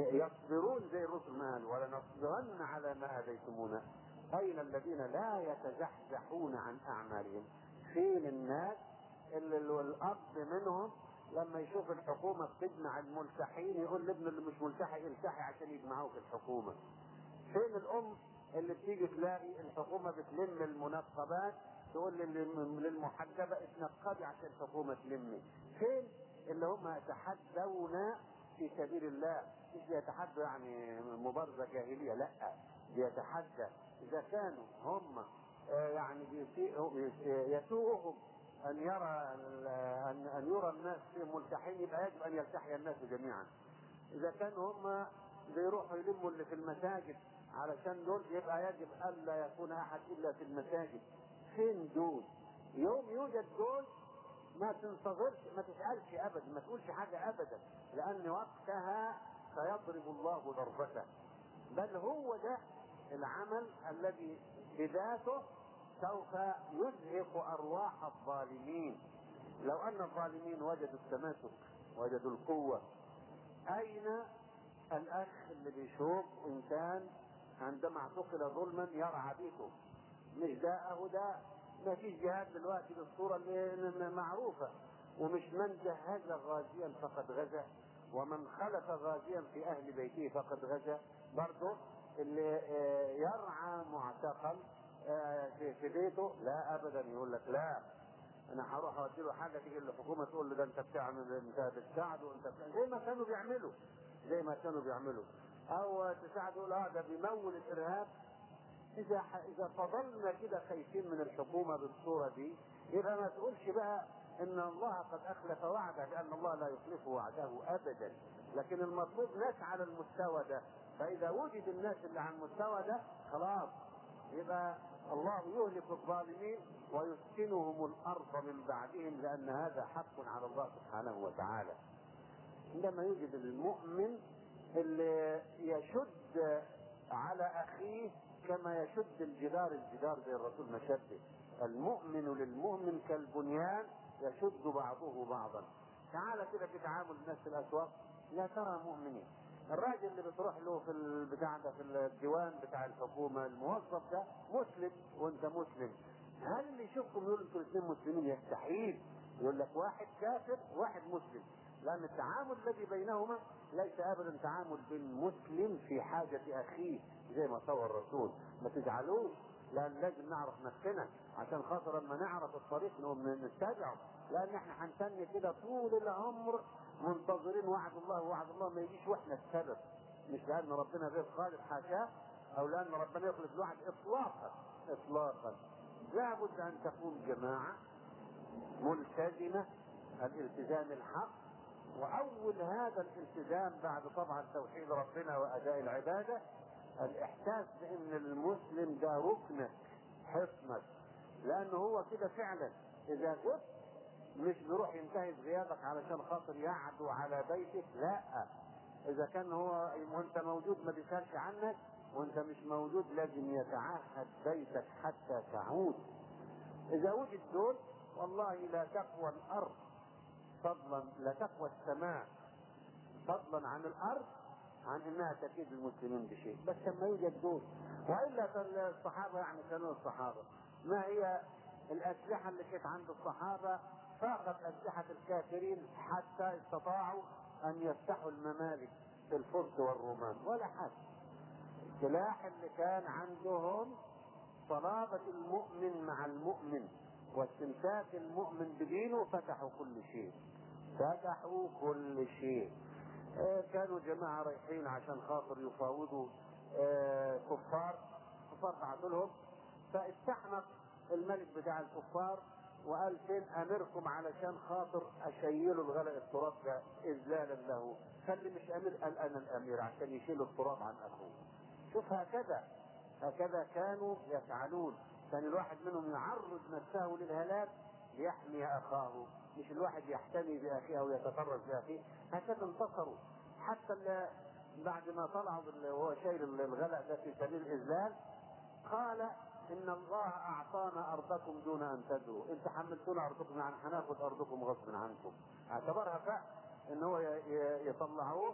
يصبرون زي الرسل ما قالوا ولنصبرن على ما اذيتمونا اين الذين لا يتزحزحون عن اعمالهم فين الناس اللي الاب منهم لما يشوف الحكومه بتجمع الملتحين يقول لابنه اللي مش ملتحي التحي عشان يجمعوه في الحكومه فين الام اللي بتيجي تلاقي الحكومه بتلم المنقبات تقول لل- للمحجبه اتنقبي عشان الحكومه تلمي فين اللي هم يتحدون في سبيل الله مش بيتحدوا يعني مبارزه جاهليه لا بيتحدى اذا كانوا هم آه، يعني بيسيئوا يسوءهم ان يرى ال- ان ان يرى الناس فيهم ملتحين يبقى يجب ان يلتحي الناس جميعا اذا كانوا هم بيروحوا يلموا اللي في المساجد علشان دول يبقى يجب الا يكون احد الا في المساجد فين دول يوم يوجد دول ما تنتظرش ما تسالش ابدا ما تقولش حاجه ابدا لان وقتها سيضرب الله ضربته بل هو ده العمل الذي بذاته سوف يزهق ارواح الظالمين لو ان الظالمين وجدوا التماسك وجدوا القوه اين الاخ اللي بيشوف انسان عندما اعتقل ظلما يرعى بيته مش ده اهو ده ما فيش جهاد دلوقتي بالصوره اللي معروفه ومش من جهز غازيا فقد غزا ومن خلف غازيا في اهل بيته فقد غزا برضه اللي آه، يرعى معتقل آه، في في بيته لا ابدا يقول لك لا انا هروح اودي له حاجه تيجي الحكومه تقول له ده انت بتعمل انت بتساعده وانت بتعمل زي ما كانوا بيعملوا زي ما كانوا بيعملوا او تساعده يقول اه ده بيمول الارهاب اذا ح... اذا فضلنا كده خايفين من الحكومه بالصوره دي يبقى ما تقولش بقى ان الله قد اخلف وعده لان الله لا يخلف وعده ابدا لكن المطلوب ناس على المستوى ده فاذا وجد الناس اللي على المستوى ده خلاص يبقى الله يهلك الظالمين ويسكنهم الارض من بعدهم لان هذا حق على الله سبحانه وتعالى عندما يوجد المؤمن اللي يشد على اخيه كما يشد الجدار الجدار زي الرسول ما شده المؤمن للمؤمن كالبنيان يشد بعضه بعضا تعال كده في تعامل الناس في الاسواق لا ترى مؤمنين الراجل اللي بتروح له في البتاع ده في الديوان بتاع الحكومه الموظف ده مسلم وانت مسلم هل اللي يشوفكم يقول انتوا الاثنين مسلمين يستحيل يقول لك واحد كافر واحد مسلم لان التعامل الذي بينهما ليس ابدا تعامل بين مسلم في حاجه اخيه زي ما صور الرسول ما تجعلوش لان لازم نعرف نفسنا عشان خاطر لما نعرف الطريق نقوم نتبعه لان احنا هنتني كده طول العمر منتظرين وعد الله ووعد الله ما يجيش واحنا السبب مش لان ربنا غير قادر حاشاه او لان ربنا يخلف الوعد اطلاقا اطلاقا لابد ان تكون جماعه ملتزمه الالتزام الحق واول هذا الالتزام بعد طبعا توحيد ربنا واداء العباده الاحساس بان المسلم ده ركنك حصنك لانه هو كده فعلا اذا غبت مش بيروح ينتهز غيابك علشان خاطر يعدو على بيتك لا اذا كان هو وانت موجود ما بيسالش عنك وانت مش موجود لازم يتعهد بيتك حتى تعود اذا وجد دول والله لا تقوى الارض فضلا لا تقوى السماء فضلا عن الارض عن انها تكيد المسلمين بشيء بس لما يوجد دول والا فالصحابه يعني كانوا الصحابه ما هي الاسلحه اللي كانت عند الصحابه فاقت اسلحه الكافرين حتى استطاعوا ان يفتحوا الممالك في الفرس والرومان ولا حاجه السلاح اللي كان عندهم صلابة المؤمن مع المؤمن واستمساك المؤمن بدينه فتحوا كل شيء فتحوا كل شيء آه كانوا جماعة رايحين عشان خاطر يفاوضوا آه كفار كفار بعثوا لهم فاستحنق الملك بتاع الكفار وقال فين امركم علشان خاطر اشيلوا الغلاء التراب ده اذلالا له فاللي مش امير قال انا الامير عشان يشيلوا التراب عن اخوه شوف هكذا هكذا كانوا يفعلون كان الواحد منهم يعرض نفسه للهلاك ليحمي اخاه مش الواحد يحتمي باخيه او يتطرف باخيه هكذا انتصروا حتى اللي بعد ما طلعوا وهو شايل الغلاء ده في سبيل الاذلال قال ان الله اعطانا ارضكم دون ان تدروا انت حملتونا ارضكم يعني هناخد ارضكم غصب عنكم اعتبرها فعل ان هو يطلعوه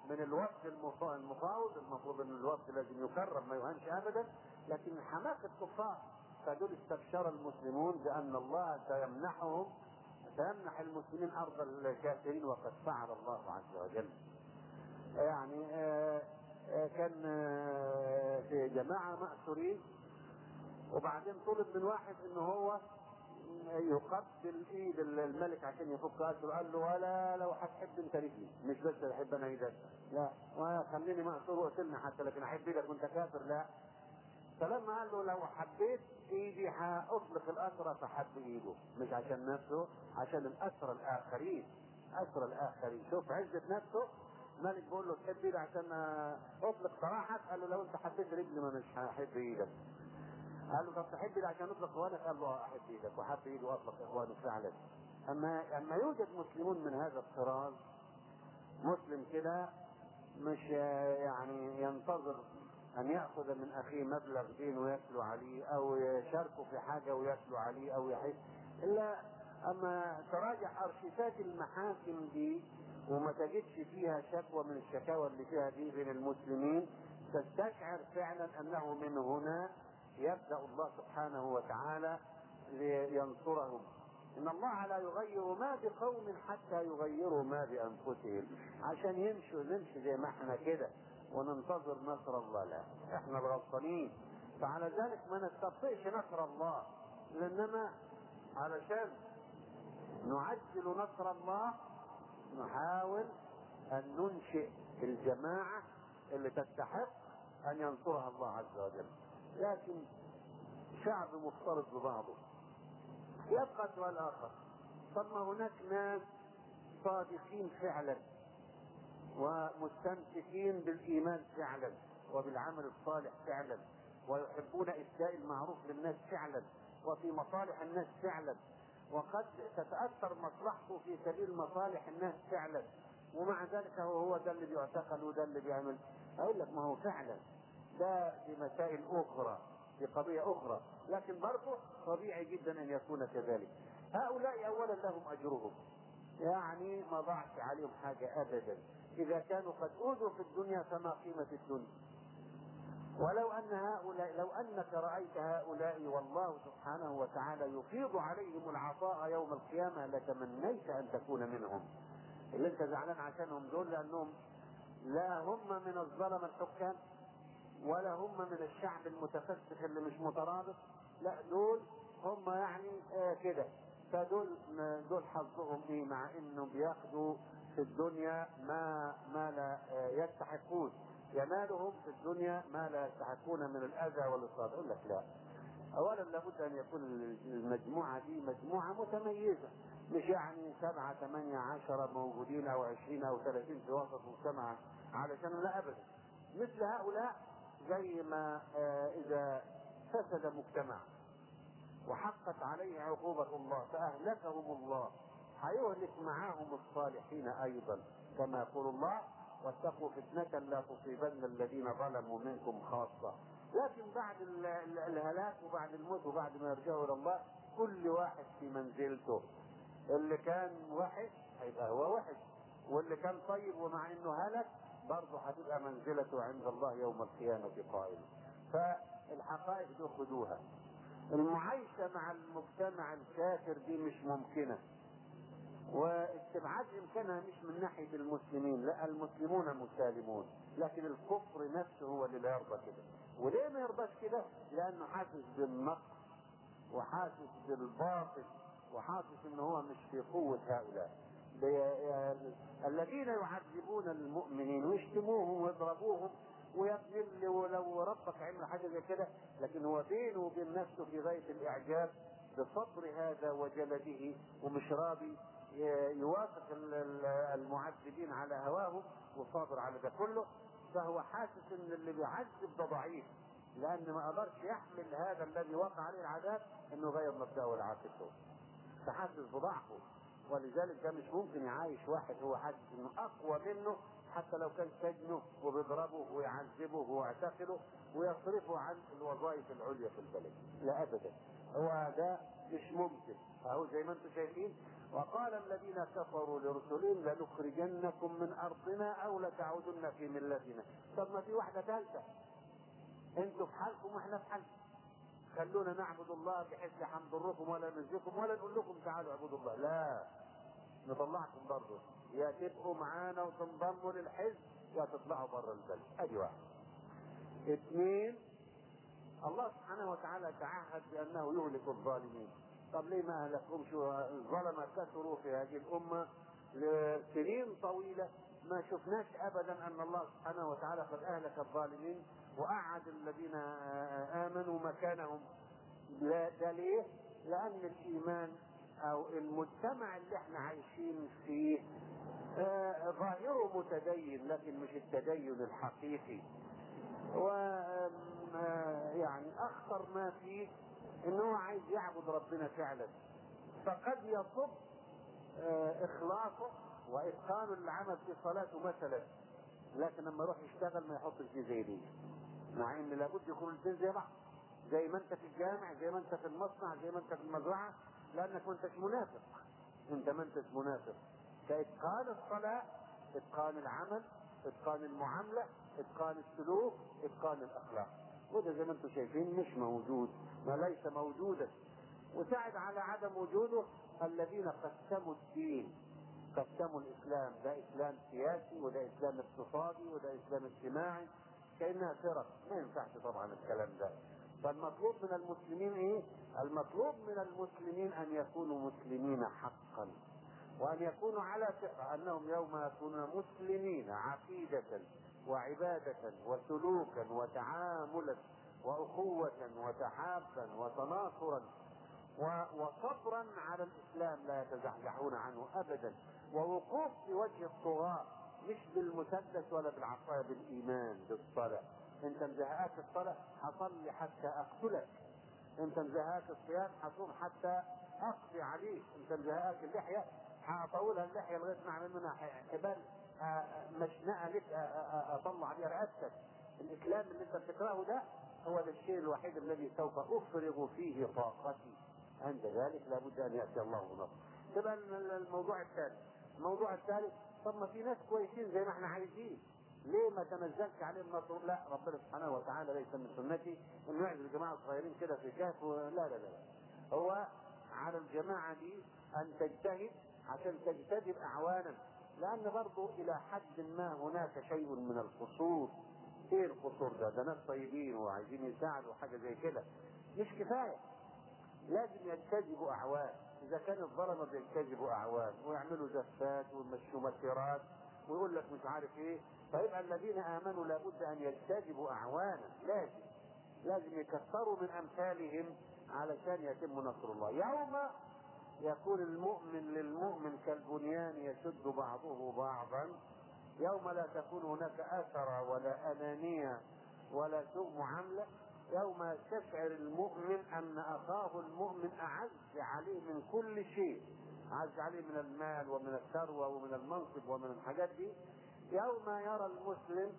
من الوفد المفا- المفاوض المفروض ان الوفد لازم يكرم ما يهانش ابدا لكن حماقه كفار فدول استبشر المسلمون بان الله سيمنحهم سيمنح المسلمين ارض الكافرين وقد فعل الله عز وجل يعني آه، آه، كان آه، في جماعه مأسورين وبعدين طلب من واحد ان هو يقبل ايد الملك عشان يفك اسره قال له ولا لو هتحب انت رجلي مش بس احب انا ايدك لا وخليني مأسور واقتلني حتى لكن احب ايدك وانت كافر لا فلما قال له لو حبيت ايدي هاطلق الاسرى فحب ايده مش عشان نفسه عشان الاسرى الاخرين اسرى الاخرين شوف عزة نفسه ملك بيقول له تحب ايدي عشان اطلق سراحك قال له لو انت حبيت رجلي ما مش هحب ايدك قال له طب تحب ايدي عشان اطلق اخوانك قال له اه احب ايدك وحب ايده واطلق اخوانه فعلا اما اما يوجد مسلمون من هذا الطراز مسلم كده مش آه، يعني ينتظر ان ياخذ من اخيه مبلغ دين ويتلو عليه او يشاركه في حاجه ويتلو عليه او يحس الا اما تراجع ارشيفات المحاكم دي وما تجدش فيها شكوى من الشكاوى اللي فيها دي بين المسلمين تستشعر فعلا انه من هنا يبدا الله سبحانه وتعالى لينصرهم ان الله لا يغير ما بقوم حتى يغيروا ما بانفسهم عشان يمشوا نمشي زي ما احنا كده وننتظر نصر الله لا احنا الغلطانين فعلى ذلك ما نستبطئش نصر الله لانما علشان نعجل نصر الله نحاول ان ننشئ الجماعه اللي تستحق ان ينصرها الله عز وجل لكن شعب مختلط ببعضه يبقى سؤال اخر طب ما هناك ناس صادقين فعلا ومستمسكين بالايمان فعلا وبالعمل الصالح فعلا ويحبون اسداء المعروف للناس فعلا وفي مصالح الناس فعلا وقد تتاثر مصلحته في سبيل مصالح الناس فعلا ومع ذلك هو هو ده اللي بيعتقل وده اللي بيعمل اقول لك ما هو فعلا ده في مسائل اخرى في قضيه اخرى لكن برضه طبيعي جدا ان يكون كذلك هؤلاء اولا لهم اجرهم يعني ما ضاعش عليهم حاجه ابدا اذا كانوا قد اوذوا في الدنيا فما قيمه الدنيا ولو ان هؤلاء لو انك رايت هؤلاء والله سبحانه وتعالى يفيض عليهم العطاء يوم القيامه لتمنيت ان تكون منهم اللي انت زعلان عشانهم دول لانهم لا هم من الظلم الحكام ولا هم من الشعب المتفسخ اللي مش مترابط لا دول هم يعني آه كده فدول دول حظهم ايه مع انه بياخدوا في الدنيا ما ما لا آه يستحقون ينالهم في الدنيا ما لا يستحقون من الاذى والاصابه يقول لك لا اولا لابد ان يكون المجموعه دي مجموعه متميزه مش يعني سبعة ثمانية عشرة موجودين او عشرين او ثلاثين في وسط مجتمع علشان لا ابدا مثل هؤلاء زي ما آه اذا فسد مجتمع وحقت عليه عقوبة الله فأهلكهم الله هيهلك معاهم الصالحين أيضا كما يقول الله واتقوا فتنة لا تصيبن الذين ظلموا منكم خاصة لكن بعد ال- ال- الهلاك وبعد الموت وبعد ما يرجعوا إلى الله كل واحد في منزلته اللي كان وحش هيبقى هو وحش واللي كان طيب ومع انه هلك برضه هتبقى منزلته عند الله يوم القيامة قائمة فالحقائق دي خدوها المعايشة مع المجتمع الكافر دي مش ممكنة واستبعاد امكانها مش من ناحية المسلمين لا المسلمون مسالمون لكن الكفر نفسه هو اللي لا يرضى كده وليه ما يرضاش كده لانه حاسس بالنقص وحاسس بالباطل وحاسس ان هو مش في قوة هؤلاء بي- الذين يعذبون المؤمنين ويشتموهم ويضربوهم ويبذل ولو ربك عمل حاجه زي كده لكن هو بينه وبين نفسه في غايه الاعجاب بصبر هذا وجلده ومش راضي ي- يوافق ال- ال- المعذبين على هواهم وصابر على ده كله فهو حاسس ان اللي بيعذب ده ضعيف لان ما قدرش يحمل هذا الذي وقع عليه العذاب انه غير مبدأه والعاقبته فحاسس بضعفه ولذلك ده مش ممكن يعايش واحد هو حاسس انه اقوى منه حتى لو كان سجنه وبيضربه ويعذبه ويعتقله ويصرفه عن الوظائف العليا في البلد لا ابدا هو ده مش ممكن اهو زي ما انتم شايفين وقال الذين كفروا لرسلهم لنخرجنكم من ارضنا او لتعودن في ملتنا طب ما في واحده ثالثه انتوا في حالكم واحنا في حالكم خلونا نعبد الله بحيث لا هنضركم ولا ننزلكم ولا نقول لكم تعالوا اعبدوا الله لا نطلعكم برضه يا تبقوا معانا وتنضموا للحزب يا تطلعوا بره البلد ادي واحد اثنين الله سبحانه وتعالى تعهد بانه يهلك الظالمين طب ليه ما اهلكهمش الظلمه كثروا في هذه الامه لسنين طويله ما شفناش ابدا ان الله سبحانه وتعالى قد اهلك الظالمين وقعد الذين امنوا مكانهم لا ده ليه؟ لان الايمان او المجتمع اللي احنا عايشين فيه آه، ظاهره متدين لكن مش التدين الحقيقي و آه، يعني اخطر ما فيه ان هو عايز يعبد ربنا فعلا فقد يصب آه، اخلاصه واتقان العمل في صلاته مثلا لكن لما يروح يشتغل ما يحطش دي زي دي مع ان لابد يكون الاثنين زي بعض زي ما انت في الجامع زي ما انت في المصنع زي ما انت في المزرعه لانك ما انتش منافق انت ما انتش منافق كاتقان الصلاه اتقان العمل اتقان المعامله اتقان السلوك اتقان الاخلاق وده زي ما انتم شايفين مش موجود وليس موجودا وساعد على عدم وجوده الذين قسموا الدين قسموا الاسلام ده اسلام سياسي وده اسلام اقتصادي وده اسلام اجتماعي كانها فرق ما ينفعش طبعا الكلام ده فالمطلوب من المسلمين ايه المطلوب من المسلمين ان يكونوا مسلمين حقا وان يكونوا على ثقه انهم يوم يكونون مسلمين عقيده وعباده وسلوكا وتعاملا واخوه وتحابا وتناصرا و- وصبرا على الاسلام لا يتزحزحون عنه ابدا ووقوف في وجه الطغاة مش بالمسدس ولا بالعصايه بالايمان بالصلاه انت مزهقاك الصلاه هصلي حتى اقتلك انت مزهقاك الصيام هصوم حتى اقضي عليك انت مزهقاك اللحيه هطولها اللحيه لغايه ما اعمل منها ح- حبال آه، آه، مشنقه لك آه، آه، آه، اطلع بيها رقبتك الاسلام اللي انت بتكرهه ده هو ده الشيء الوحيد الذي سوف افرغ فيه طاقتي عند ذلك لابد ان ياتي الله بنصر تبقى ال- الموضوع الثالث الموضوع الثالث طب ما في ناس كويسين زي ما احنا عايزين ليه ما تنزلش عليهم نصر لا ربنا سبحانه وتعالى ليس من سنتي انه يعزل الجماعه الصغيرين كده في كهف و- لا لا لا لا. هو على الجماعه دي ان تجتهد عشان تجتذب اعوانا لان برضه الى حد ما هناك شيء من القصور ايه القصور ده ده ناس طيبين وعايزين يساعدوا حاجه زي كده مش كفايه لازم يجتذبوا اعوان اذا كان الظلمه بيجتذبوا اعوان ويعملوا زفات ويمشوا مسيرات ويقول لك مش عارف ايه فيبقى الذين امنوا لابد ان يجتذبوا اعوانا لازم لازم يكثروا من امثالهم علشان يتم نصر الله يوم يكون المؤمن للمؤمن كالبنيان يشد بعضه بعضا يوم لا تكون هناك اثر ولا انانيه ولا سوء معامله يوم يستشعر المؤمن ان اخاه المؤمن اعز عليه من كل شيء اعز عليه من المال ومن الثروه ومن المنصب ومن الحاجات دي يوم يرى المسلم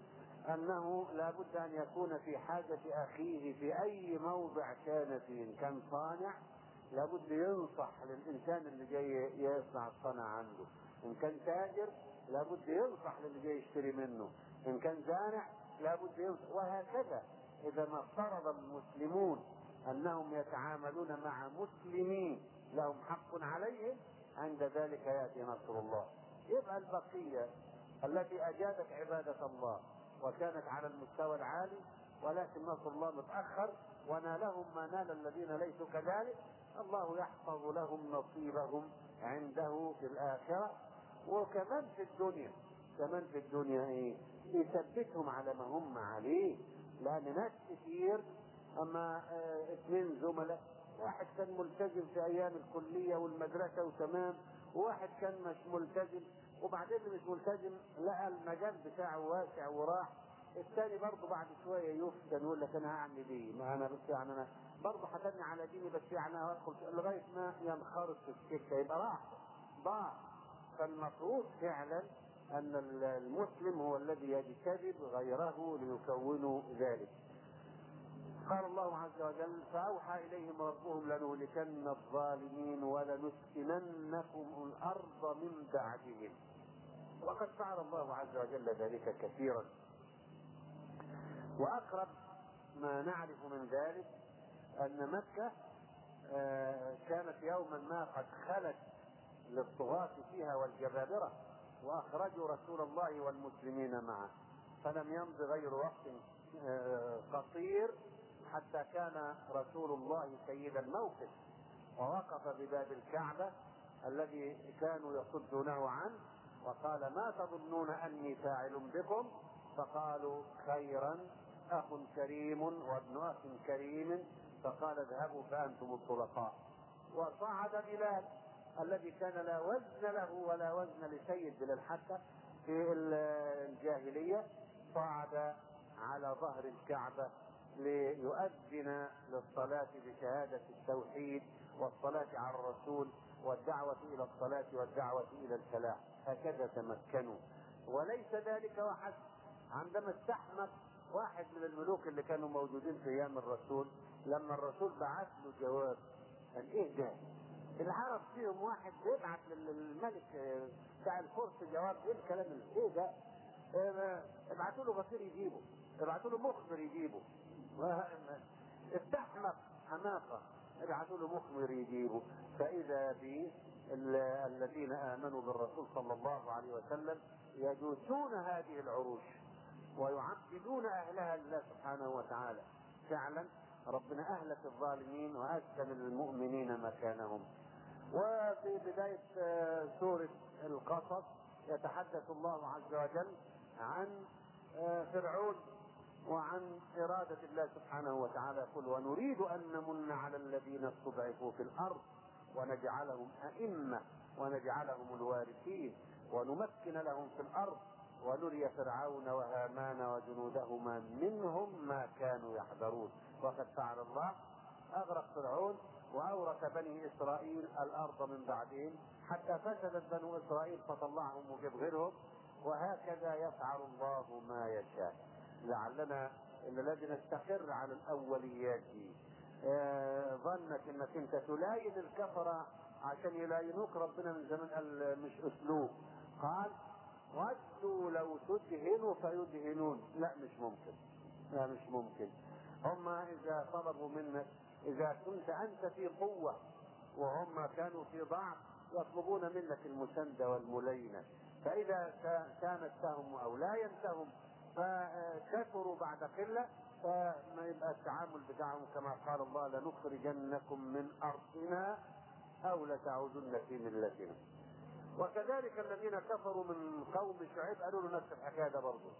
انه لابد ان يكون في حاجه اخيه في اي موضع كان فيه ان كان صانع لابد ينصح للانسان اللي جاي يصنع الصنع عنده ان كان تاجر لابد ينصح للي جاي يشتري منه ان كان زارع لابد ينصح وهكذا اذا ما افترض المسلمون انهم يتعاملون مع مسلمين لهم حق عليهم عند ذلك ياتي نصر الله يبقى البقيه التي اجادت عباده الله وكانت على المستوى العالي ولكن نصر الله متاخر ونالهم ما نال الذين ليسوا كذلك الله يحفظ لهم نصيبهم عنده في الاخره وكمان في الدنيا كمان في الدنيا ايه يثبتهم على ما هم عليه لان ناس كتير اما اه اثنين زملاء واحد كان ملتزم في ايام الكليه والمدرسه وتمام وواحد كان مش ملتزم وبعدين اللي مش ملتزم لقى المجال بتاعه واسع وراح الثاني برضه بعد شويه يفتن يقول لك انا هعمل ايه؟ ما انا بس يعني انا برضه هتني على ديني بس يعني هدخل لغايه ما ينخرط في السكه يبقى راح ضاع فالمفروض فعلا ان المسلم هو الذي يجتذب غيره ليكونوا ذلك قال الله عز وجل فأوحى إليهم ربهم لنهلكن الظالمين ولنسكننكم الأرض من بعدهم وقد فعل الله عز وجل ذلك كثيرا وأقرب ما نعرف من ذلك أن مكة آه، كانت يوما ما قد خلت للطغاة فيها والجبابرة وأخرجوا رسول الله والمسلمين معه فلم يمض غير وقت آه، قصير حتى كان رسول الله سيد الموقف ووقف بباب الكعبة الذي كانوا يصدونه عنه وقال ما تظنون أني فاعل بكم فقالوا خيرا أخ كريم وابن أخ كريم فقال اذهبوا فأنتم الطلقاء وصعد بلال الذي كان لا وزن له ولا وزن لسيد بلال حتى في الجاهلية صعد على ظهر الكعبة ليؤذن للصلاة بشهادة التوحيد والصلاة على الرسول والدعوة إلى الصلاة والدعوة إلى الفلاح هكذا تمكنوا وليس ذلك وحسب عندما استحمق واحد من الملوك اللي كانوا موجودين في ايام الرسول لما الرسول بعث له جواب قال ايه ده؟ العرب فيهم واحد بيبعت للملك بتاع الفرس جواب ايه الكلام اللي ايه ده؟ ابعتوا له غفير يجيبه ابعتوا له مخبر يجيبه استحمق حماقه ابعثوا له مخبر يجيبه فاذا به الذين امنوا بالرسول صلى الله عليه وسلم يجوسون هذه العروش ويعبدون اهلها لله سبحانه وتعالى فعلا ربنا اهلك الظالمين واسكن للمؤمنين مكانهم وفي بدايه سوره القصص يتحدث الله عز وجل عن فرعون وعن إرادة الله سبحانه وتعالى يقول ونريد أن نمن على الذين استضعفوا في الأرض ونجعلهم أئمة ونجعلهم الوارثين ونمكن لهم في الأرض ونري فرعون وهامان وجنودهما منهم ما كانوا يحذرون وقد فعل الله أغرق فرعون وأورث بني إسرائيل الأرض من بعدهم حتى فسدت بنو إسرائيل فطلعهم وجاب غيرهم وهكذا يفعل الله ما يشاء لعلنا ان الذي نستقر على الاوليات دي آه ظنك انك انت تلاين الكفره عشان يلاينوك ربنا من زمان قال مش اسلوب قال ودوا لو تدهنوا فيدهنون لا مش ممكن لا مش ممكن هم اذا طلبوا منك اذا كنت انت في قوه وهم كانوا في ضعف يطلبون منك المسانده والملينه فاذا كانت تهم او لا ينتهم فكثروا بعد قله فما يبقى التعامل بتاعهم كما قال الله لنخرجنكم من ارضنا او لتعودن في ملتنا. وكذلك الذين كفروا من قوم شعيب قالوا له نفس الحكايه ده برضه.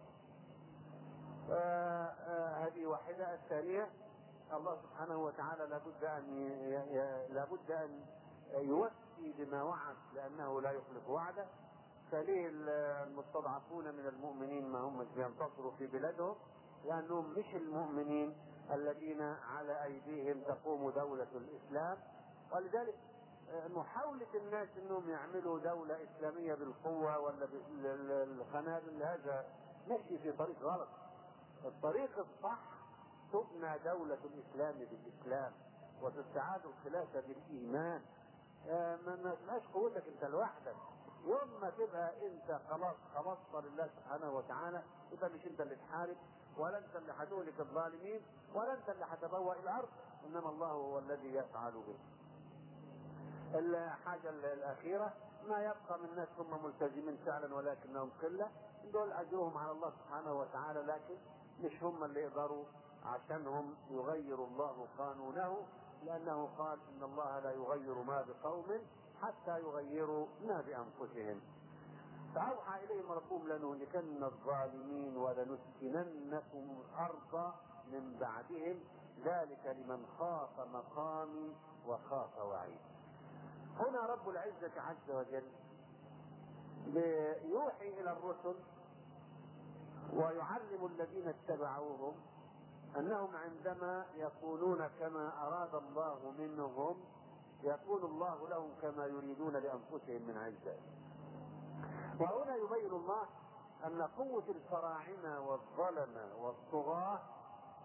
هذه واحده الثانيه الله سبحانه وتعالى لابد ان لابد ان يوفي بما وعد لانه لا يخلف وعده فليه المستضعفون من المؤمنين ما هم بينتصروا في بلادهم لانهم مش المؤمنين الذين على ايديهم تقوم دولة الاسلام ولذلك محاولة الناس انهم يعملوا دولة اسلامية بالقوة ولا بالخنابل هذا مشي في طريق غلط الطريق الصح تبنى دولة الاسلام بالاسلام وتستعاد الخلافة بالايمان ما تبقاش قوتك انت لوحدك يوم ما تبقى انت خلاص خلصت لله سبحانه وتعالى يبقى مش انت اللي تحارب ولا انت اللي هتهلك الظالمين ولا انت اللي هتبوأ الارض انما الله هو الذي يفعل به. الحاجة الأخيرة ما يبقى من ناس هم ملتزمين فعلا ولكنهم قلة دول أجرهم على الله سبحانه وتعالى لكن مش هم اللي يقدروا عشانهم يغير الله قانونه لأنه قال إن الله لا يغير ما بقوم حتى يغيروا ما بأنفسهم فأوحى إليهم ربهم لنهلكن الظالمين ولنسكننكم الأرض من بعدهم ذلك لمن خاف مقامي وخاف وعيد هنا رب العزة عز وجل يوحي إلى الرسل ويعلم الذين اتبعوهم أنهم عندما يكونون كما أراد الله منهم يكون الله لهم كما يريدون لانفسهم من عزه. وهنا يبين الله ان قوه الفراعنه والظلمه والطغاه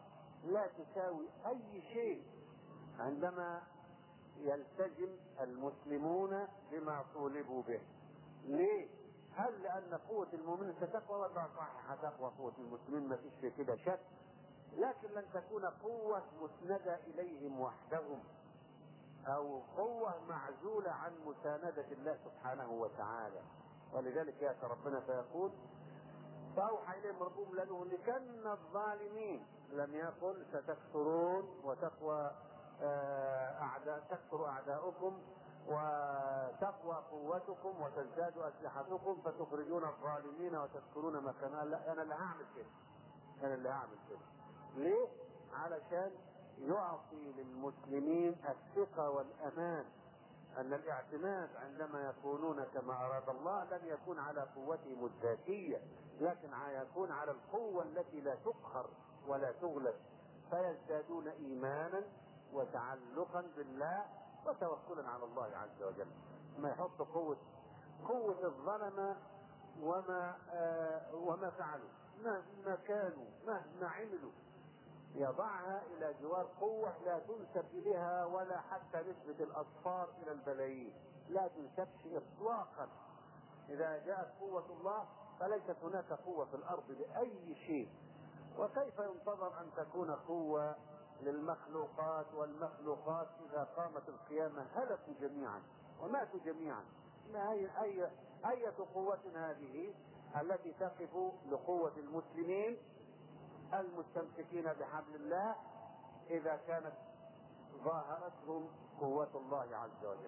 لا تساوي أي شيء عندما يلتزم المسلمون بما طولبوا به ليه؟ هل لأن قوة المؤمنين ستقوى ولا صحيح هتقوى قوة المسلمين ما فيش في كده شك لكن لن تكون قوة مسندة إليهم وحدهم أو قوة معزولة عن مساندة الله سبحانه وتعالى ولذلك يأتي ربنا فيقول فأوحى إليهم ربهم لنهلكن الظالمين لم يقل ستكثرون وتقوى أعداء تكثر أعداؤكم وتقوى قوتكم وتزداد أسلحتكم فتخرجون الظالمين وتذكرون مكانا لا أنا اللي هعمل كده أنا اللي هعمل كده ليه؟ علشان يعطي للمسلمين الثقة والأمان أن الاعتماد عندما يكونون كما أراد الله لن يكون على قوتهم الذاتية لكن يكون على القوة التي لا تقهر ولا تغلب فيزدادون إيمانا وتعلقا بالله وتوكلا على الله عز وجل ما يحط قوة قوة الظلمة وما آه وما فعلوا مهما كانوا مهما عملوا يضعها الى جوار قوة لا تنسب اليها ولا حتى نسبة الاصفار الى البلايين لا تنسبش اطلاقا اذا جاءت قوة الله فليست هناك قوة في الارض لاي شيء وكيف ينتظر ان تكون قوة للمخلوقات والمخلوقات اذا قامت القيامة هلكوا جميعا وماتوا جميعا أي أي أية قوة هذه التي تقف لقوة المسلمين المستمسكين بحبل الله إذا كانت ظاهرتهم قوة الله عز وجل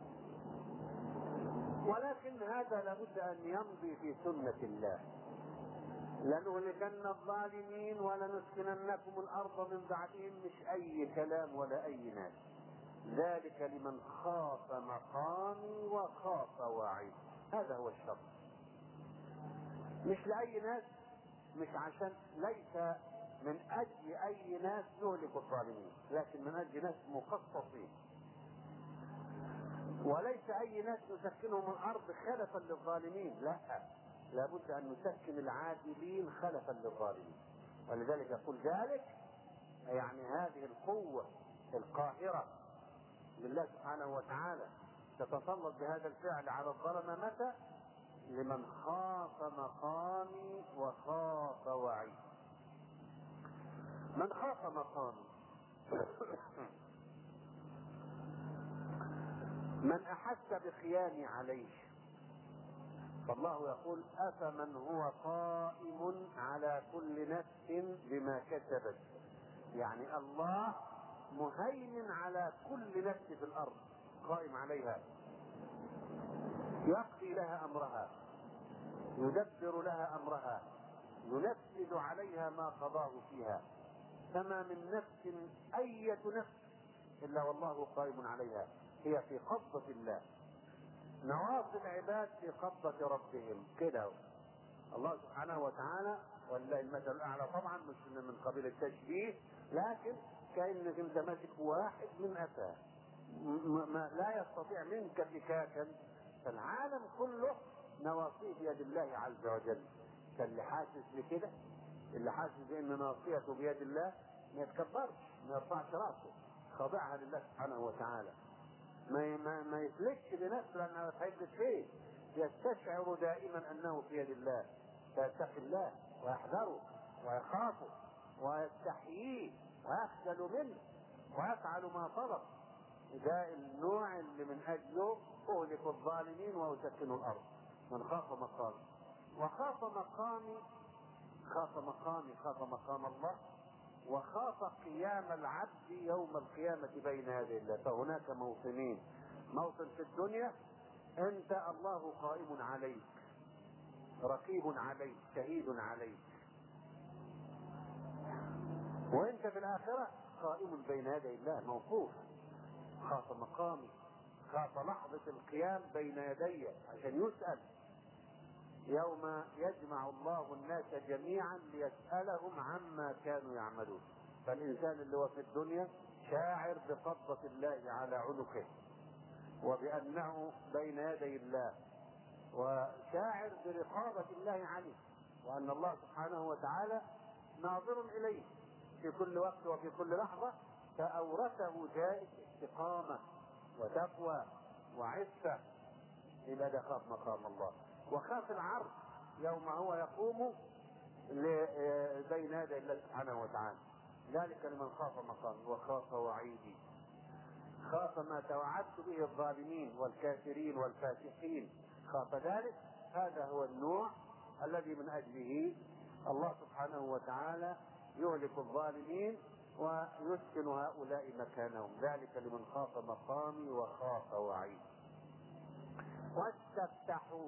ولكن هذا لابد أن يمضي في سنة الله لنهلكن الظالمين ولنسكننكم الأرض من بعدهم مش أي كلام ولا أي ناس ذلك لمن خاف مقامي وخاف وعيد هذا هو الشرط مش لأي ناس مش عشان ليس من أجل أي ناس نهلك الظالمين لكن من أجل ناس مخصصين وليس أي ناس نسكنهم الأرض خلفا للظالمين لا لابد أن نسكن العادلين خلفا للظالمين ولذلك يقول ذلك يعني هذه القوة القاهرة لله سبحانه وتعالى تتسلط بهذا الفعل على الظلمة متى؟ لمن خاف مقامي وخاف وعيد. من خاف مقامي من أحس بقيامي عليه فالله يقول أفمن هو قائم على كل نفس بما كسبت يعني الله مهيمن على كل نفس في الارض قائم عليها يقضي لها امرها يدبر لها امرها ينفذ عليها ما قضاه فيها فما من نفس اية نفس الا والله قائم عليها هي في قبضة الله نواصي العباد في قبضة ربهم كده الله سبحانه وتعالى ولله المثل الاعلى طبعا مش من قبيل التشبيه لكن كانك انت ماسك واحد من اتاه ما لا يستطيع منك فكاكا فالعالم كله نواصيه بيد الله عز وجل فاللي حاسس بكده اللي حاسس بان ناصيته بيد الله ما يتكبرش ما يرفعش راسه خاضعها لله سبحانه وتعالى ما ما, ما يفلتش بنفسه لانه هيفلت فيه يستشعر دائما انه في يد الله فيتقي الله ويحذره ويخافه ويستحييه ويخجل منه ويفعل ما طلب ده النوع اللي من اجله اهلك الظالمين واسكن الارض من خاف مقامي وخاف مقامي خاف مقامي خاف مقام الله وخاف قيام العبد يوم القيامة بين يدي الله فهناك موطنين موطن في الدنيا انت الله قائم عليك رقيب عليك شهيد عليك وانت في الاخرة قائم بين يدي الله موقوف خاف مقامي خاف لحظة القيام بين يدي عشان يسأل يوم يجمع الله الناس جميعا ليسألهم عما كانوا يعملون فالإنسان اللي هو في الدنيا شاعر بقبضة الله على عنقه وبأنه بين يدي الله وشاعر برقابة الله عليه وأن الله سبحانه وتعالى ناظر إليه في كل وقت وفي كل لحظة فأورثه ذلك استقامة وتقوى وعفة يبقى ده خاف مقام الله وخاف العرض يوم هو يقوم ل- بين يدي الله سبحانه وتعالى ذلك لمن خاف مقامي وخاف وعيدي خاف ما توعدت به الظالمين والكافرين والفاسقين خاف ذلك هذا هو النوع الذي من اجله الله سبحانه وتعالى يهلك الظالمين ويسكن هؤلاء مكانهم ذلك لمن خاف مقامي وخاف وعيد واستفتحوا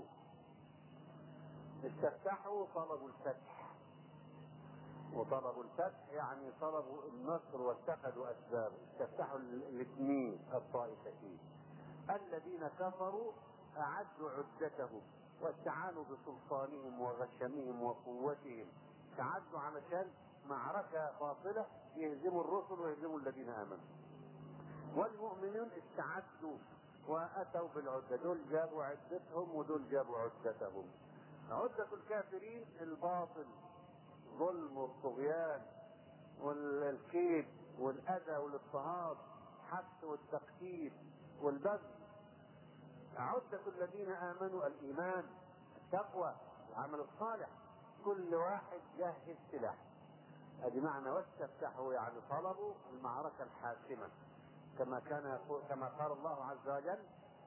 استفتحوا طلبوا الفتح وطلبوا الفتح يعني طلبوا النصر واتخذوا اسبابه استفتحوا الاثنين الطائفتين الذين كفروا اعدوا عدتهم واستعانوا بسلطانهم وغشمهم وقوتهم استعدوا علشان معركة فاصلة يهزموا الرسل ويهزموا الذين آمنوا والمؤمنون استعدوا وأتوا بالعدة دول جابوا عدتهم ودول جابوا عدتهم عدة الكافرين الباطل ظلم والطغيان والكيد والأذى والاضطهاد حث والتقتيل والبذل عدة الذين آمنوا الإيمان التقوى العمل الصالح كل واحد جهز سلاح ادي معنى واستفتحوا يعني طلبوا المعركة الحاسمة كما كان يقول كما قال الله عز وجل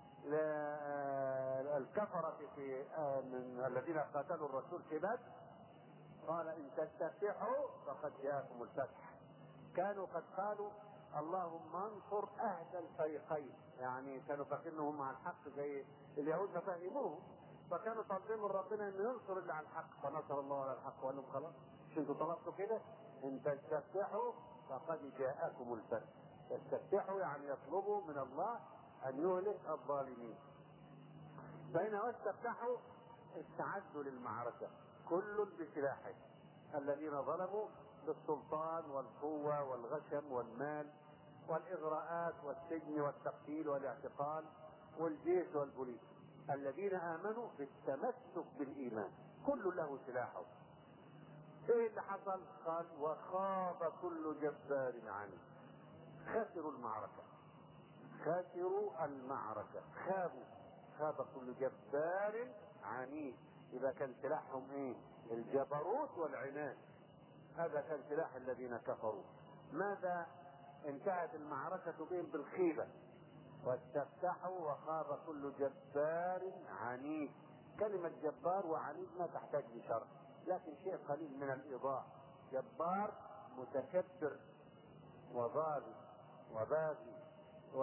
الكفرة في من الذين قاتلوا الرسول في بدر قال ان تستفتحوا فقد جاءكم الفتح كانوا قد قالوا اللهم انصر اهدى الفريقين يعني كانوا فاكرينهم على الحق زي اليهود ففهموهم فكانوا طالبين من ربنا ان ينصر اللي على الحق فنصر الله على الحق وقال لهم خلاص مش انتوا طلبتوا كده ان تستفتحوا فقد جاءكم الفتح تستفتحوا يعني يطلبوا من الله ان يهلك الظالمين بينما واستفتحوا استعدوا للمعركه كل بسلاحه الذين ظلموا بالسلطان والقوه والغشم والمال والاغراءات والسجن والتقتيل والاعتقال والجيش والبوليس الذين امنوا بالتمسك بالايمان كل له سلاحه ايه اللي حصل قال وخاب كل جبار عنيد خسروا المعركة خسروا المعركة خابوا خاب كل جبار عنيد إذا كان سلاحهم إيه؟ الجبروت والعناد هذا كان سلاح الذين كفروا ماذا انتهت المعركة بهم بالخيبة واستفتحوا وخاب كل جبار عنيد كلمة جبار وعنيد ما تحتاج لشرح لكن شيء قليل من الايضاح جبار متكبر وظالم وباغي و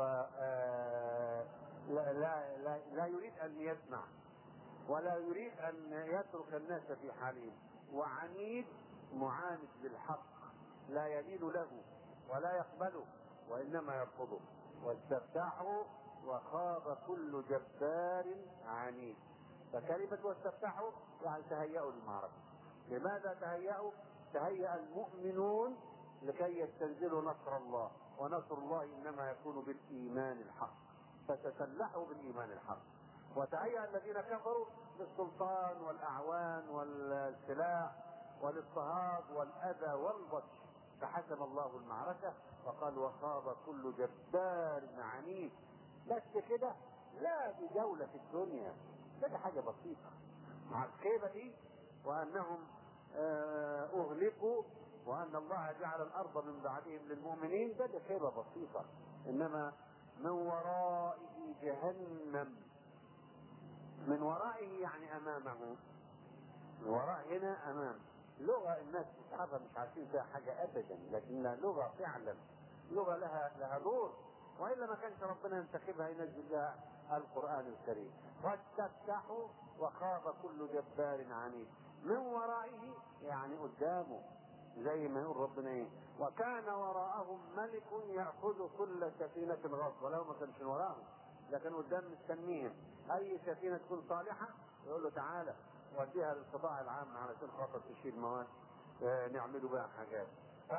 لا, لا, لا, لا يريد ان يسمع ولا يريد ان يترك الناس في حالهم وعنيد معاند بالحق لا يلين له ولا يقبله وانما يرفضه واستفتحوا وخاب كل جبار عنيد فكلمة واستفتحوا يعني تهيأوا للمعركة لماذا تهيأوا؟ تهيأ المؤمنون لكي يستنزلوا نصر الله ونصر الله إنما يكون بالإيمان الحق فتسلحوا بالإيمان الحق وتهيأ الذين كفروا بالسلطان والأعوان والسلاح والاضطهاد والأذى والبطش فحسم الله المعركة وقال وخاب كل جبار عنيد بس كده لا بجولة في الدنيا ده حاجة بسيطة مع الخيبة دي وأنهم آه أهلكوا وأن الله جعل الأرض من بعدهم للمؤمنين ده, ده خيبة بسيطة إنما من ورائه جهنم من ورائه يعني أمامه من وراء هنا أمام لغة الناس تسحبها مش عارفين فيها حاجة أبدا لكنها لغة فعلا لغة لها لها دور وإلا ما كانش ربنا ينتخبها ينزل لها القرآن الكريم واستفتحوا وخاب كل جبار عنيد من ورائه يعني قدامه زي ما يقول ربنا ايه وكان وراءهم ملك ياخذ كل سفينه غصب ولو ما كانش وراهم لكن قدام مستنيهم اي سفينه تكون صالحه يقول له تعالى وديها للقطاع العام علشان خاطر تشيل مواد آه نعملوا بها حاجات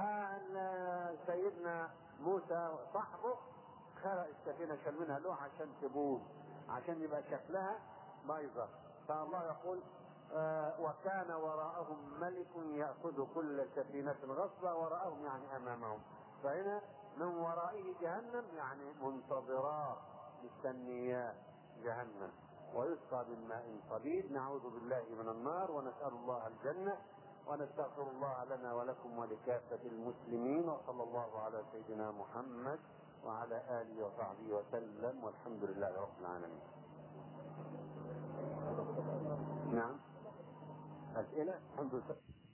سيدنا موسى صاحبه خلق السفينه شال منها له عشان تبوظ عشان يبقى شكلها بايظه فالله يقول آه، وكان وراءهم ملك يأخذ كل سفينة غصبا وراءهم يعني أمامهم فهنا من ورائه جهنم يعني منتظرات مستنيات جهنم ويسقى من ماء صديد نعوذ بالله من النار ونسأل الله الجنة ونستغفر الله لنا ولكم ولكافة المسلمين وصلى الله على سيدنا محمد وعلى آله وصحبه وسلم والحمد لله رب العالمين نعم أسئلة الحمد لله